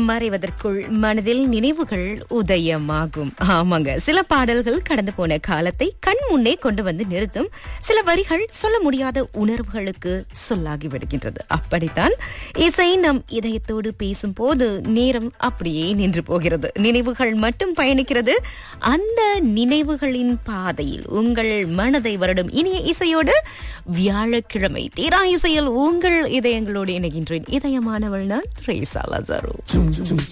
மறைவதற்குள் மனதில் நினைவுகள் உதயமாகும் ஆமாங்க சில பாடல்கள் கடந்து போன காலத்தை கண் முன்னே கொண்டு வந்து நிறுத்தும் சில வரிகள் சொல்ல முடியாத உணர்வுகளுக்கு சொல்லாகி விடுகின்றது அப்படித்தான் இசை நம் இதயத்தோடு பேசும் போது நேரம் அப்படியே நின்று போகிறது நினைவுகள் மட்டும் பயணிக்கிறது அந்த நினைவுகளின் பாதையில் உங்கள் மனதை வருடும் இனிய இசையோடு வியாழக்கிழமை தீரா இசையில் உங்கள் இதயங்களோடு இணைகின்றேன் இதயமானவள் நான் த்ரேசா லசாரோ